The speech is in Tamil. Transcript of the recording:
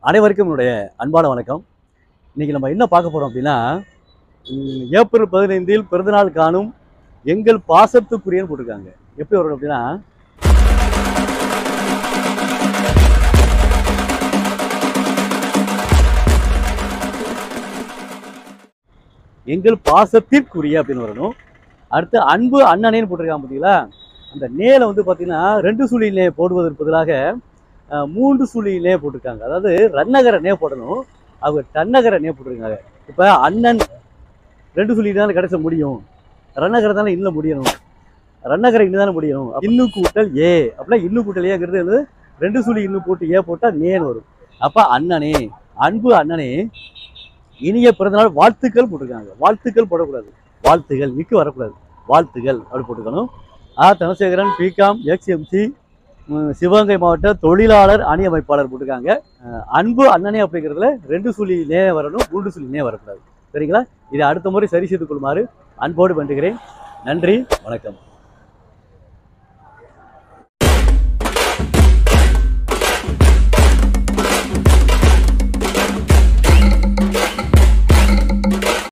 அனைவருக்கும் என்னுடைய அன்பான வணக்கம் இன்னைக்கு நம்ம என்ன பார்க்க போறோம் அப்படின்னா ம், ஏப்ரல் பதினைந்தில் பிறந்தநாள் காணும் எங்கள் பாசத்துக்குரியன்னு போட்டிருக்காங்க எப்படி வரும் அப்படின்னா எங்கள் பாசத்திற்குரிய அப்படின்னு வரணும் அடுத்து அன்பு அண்ணனேன்னு போட்டிருக்காங்க பார்த்தீங்களா அந்த நேல வந்து பார்த்தீங்கன்னா ரெண்டு சுழி நே போடுவதற்கு பதிலாக அஹ், மூன்று சுழி நே போட்டிருக்காங்க அதாவது ரன்னகர நே போடணும் அவங்க டன்னகர நே போட்டிருக்காங்க இப்போ அண்ணன் ரெண்டு சுழி தானே கிடைச்ச முடியும் ரன்னகர தானே இல்லை முடியணும் ரன்னகர இன்னும் தானே முடியணும் இன்னும் கூட்டல் ஏ அப்படின்னா இன்னும் கூட்டல் ஏங்கிறது வந்து ரெண்டு சுழி இன்னும் போட்டு ஏ போட்டால் நேன்னு வரும் அப்போ அண்ணனே அன்பு அண்ணனே இனிய பிறந்தநாள் வாழ்த்துக்கள் போட்டிருக்காங்க வாழ்த்துக்கள் போடக்கூடாது வாழ்த்துகள் இக்கு வரக்கூடாது வாழ்த்துகள் அப்படி போட்டுக்கணும் ஆ தனசேகரன் பிகாம் எக்ஸ்எம்சி சிவகங்கை மாவட்ட தொழிலாளர் அணி அமைப்பாளர் போட்டிருக்காங்க அஹ், அன்பு அண்ணனே அப்படிங்கிறதுல ரெண்டு சுழி நே வரணும் மூன்று சுழி நே வரக்கூடாது சரிங்களா இதை அடுத்த முறை சரி செய்து கொள்ளுமாறு அன்போடு வேண்டுகிறேன் நன்றி வணக்கம்